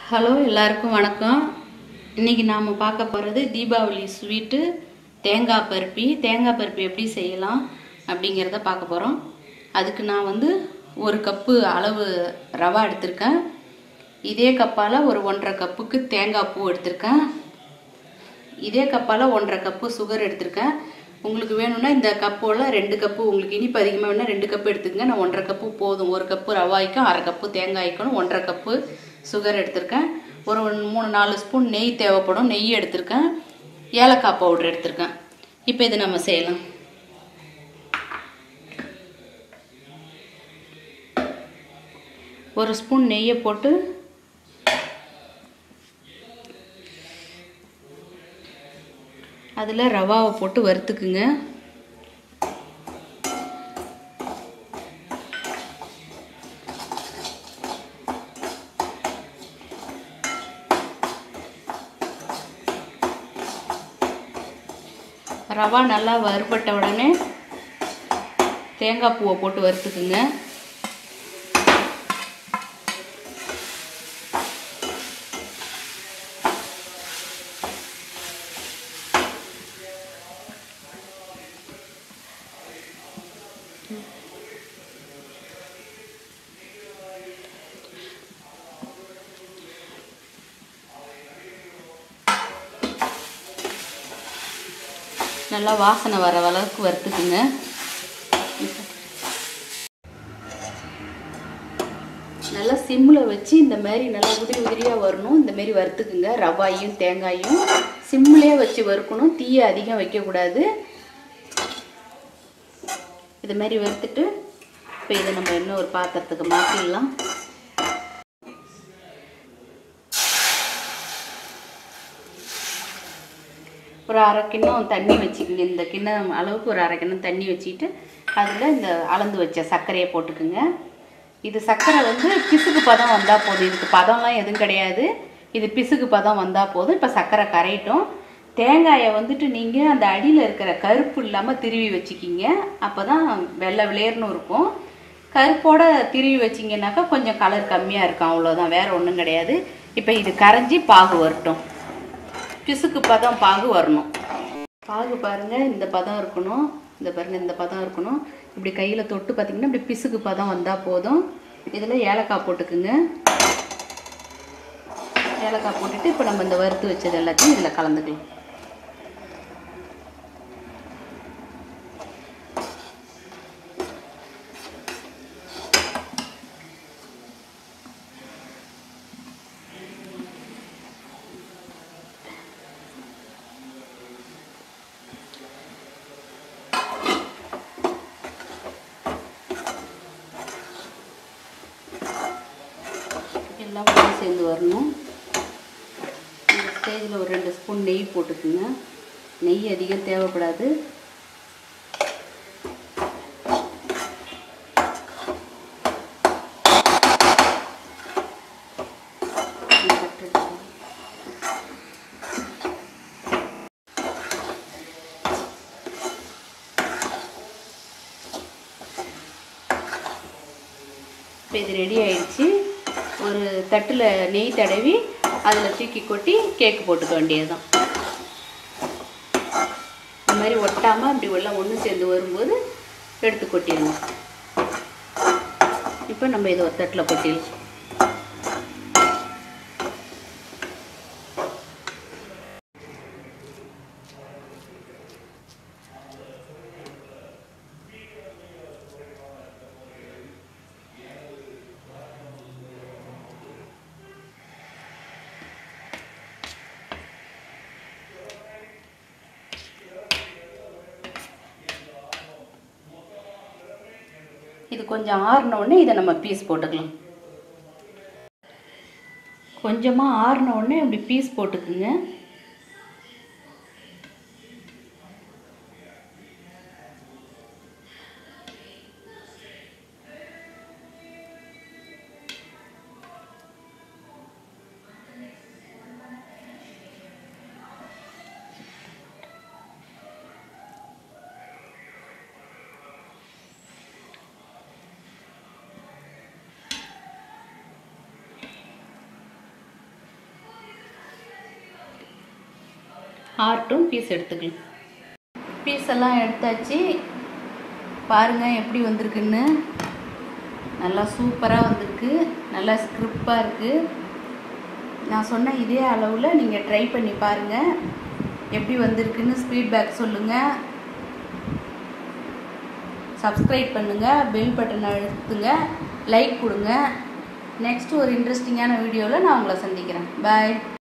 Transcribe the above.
hello எல்லாருக்கும் வணக்கம் இன்னைக்கு நாம் பார்க்க போகிறது தீபாவளி ஸ்வீட்டு தேங்காய் பருப்பி தேங்காய் பருப்பி எப்படி செய்யலாம் அப்படிங்கிறத பார்க்க போகிறோம் அதுக்கு நான் வந்து ஒரு கப்பு அளவு ரவா எடுத்திருக்கேன் இதே கப்பால் ஒரு ஒன்றரை கப்புக்கு தேங்காய் பூ எடுத்திருக்கேன் இதே கப்பால் ஒன்றரை கப்பு சுகர் எடுத்திருக்கேன் உங்களுக்கு வேணும்னா இந்த கப்போல் ரெண்டு கப்பு உங்களுக்கு இனிப்பு அதிகமாக வேணும்னா ரெண்டு கப்பு எடுத்துக்கங்க நான் ஒன்றரை கப்பு போதும் ஒரு கப்பு ரவாய்க்கும் அரை கப்பு தேங்காய்க்கும் ஒன்றரை கப்பு சுகர் எடுத்திருக்கேன் ஒரு ஒன்று- மூணு நாலு ஸ்பூன் நெய் தேவைப்படும் நெய் எடுத்திருக்கேன் ஏலக்காய் பவுடர் எடுத்திருக்கேன் இப்போ இது நம்ம செய்யலாம் ஒரு ஸ்பூன் நெய்யை போட்டு அதில் ரவாவை போட்டு வறுத்துக்குங்க ரவா நல்லா வறுபட்ட உடனே தேங்காய் பூவை போட்டு வறுத்துக்குங்க நல்லா வாசனை வர அளவுக்கு வறுத்துக்குங்க நல்லா சிம்மில் வச்சு இந்த மாதிரி நல்லா உதிரி உதிரியாக வரணும் இந்த மாதிரி வறுத்துக்குங்க ரவாயும் தேங்காயும் சிம்மிலே வச்சு வறுக்கணும் தீயை அதிகம் வைக்கக்கூடாது இது மாதிரி வறுத்துட்டு இப்போ இதை நம்ம இன்னும் ஒரு பாத்திரத்துக்கு மாற்றிடலாம் ஒரு அரை கிண்ணம் தண்ணி வச்சுக்கோங்க இந்த கிண்ணம் அளவுக்கு ஒரு அரை கிண்ணம் தண்ணி வச்சுக்கிட்டு அதில் இந்த அளந்து வச்ச சர்க்கரையை போட்டுக்குங்க இது சர்க்கரை வந்து பிசுக்கு பதம் வந்தால் போதும் இதுக்கு பதம்லாம் எதுவும் கிடையாது இது பிசுக்கு பதம் வந்தால் போதும் இப்போ சர்க்கரை கரையட்டும் தேங்காயை வந்துட்டு நீங்கள் அந்த அடியில் இருக்கிற கருப்பு இல்லாமல் திருவி வச்சுக்கிங்க அப்போ தான் வெள்ளை விளையர்னு இருக்கும் கருப்போட திருவி வச்சிங்கனாக்கா கொஞ்சம் கலர் கம்மியாக இருக்கும் அவ்வளோதான் வேறு ஒன்றும் கிடையாது இப்போ இது கரைஞ்சி பாகு வரட்டும் பிசுக்கு பதம் பாகு வரணும் பாகு பாருங்க இந்த பதம் இருக்கணும் இந்த பாருங்க இந்த பதம் இருக்கணும் இப்படி கையில் தொட்டு பார்த்தீங்கன்னா இப்படி பிசுக்கு பதம் வந்தால் போதும் இதில் ஏலக்காய் போட்டுக்குங்க ஏலக்காய் போட்டுட்டு இப்போ நம்ம இந்த வறுத்து வச்சது எல்லாத்தையும் இதில் கலந்துக்கலாம் எல்லாம் ஒன்று சேர்ந்து வரணும் இந்த ஸ்டேஜில் ஒரு ரெண்டு ஸ்பூன் நெய் போட்டுக்குங்க நெய் அதிகம் தேவைப்படாது இப்போ இது ரெடி ஆயிடுச்சு ஒரு தட்டில் நெய் தடவி அதில் தூக்கி கொட்டி கேக்கு போட்டுக்க வேண்டியதுதான் இந்த மாதிரி ஒட்டாமல் அப்படி எல்லாம் ஒன்று சேர்ந்து வரும்போது எடுத்து கொட்டிடணும் இப்போ நம்ம இதை ஒரு தட்டில் கொட்டிடலாம் இது கொஞ்சம் ஆறின உடனே இதை நம்ம பீஸ் போட்டுக்கலாம் கொஞ்சமாக ஆறின உடனே இப்படி பீஸ் போட்டுக்குங்க ஹார்ட்டும் பீஸ் எடுத்துக்கலாம் பீஸ் எல்லாம் எடுத்தாச்சு பாருங்கள் எப்படி வந்திருக்குன்னு நல்லா சூப்பராக வந்திருக்கு நல்லா ஸ்கிரிப்பாக இருக்குது நான் சொன்ன இதே அளவில் நீங்கள் ட்ரை பண்ணி பாருங்கள் எப்படி வந்திருக்குன்னு ஃபீட்பேக் சொல்லுங்கள் சப்ஸ்கிரைப் பண்ணுங்கள் பெல் பட்டன் அழுத்துங்க லைக் கொடுங்க நெக்ஸ்ட் ஒரு இன்ட்ரெஸ்டிங்கான வீடியோவில் நான் உங்களை சந்திக்கிறேன் பாய்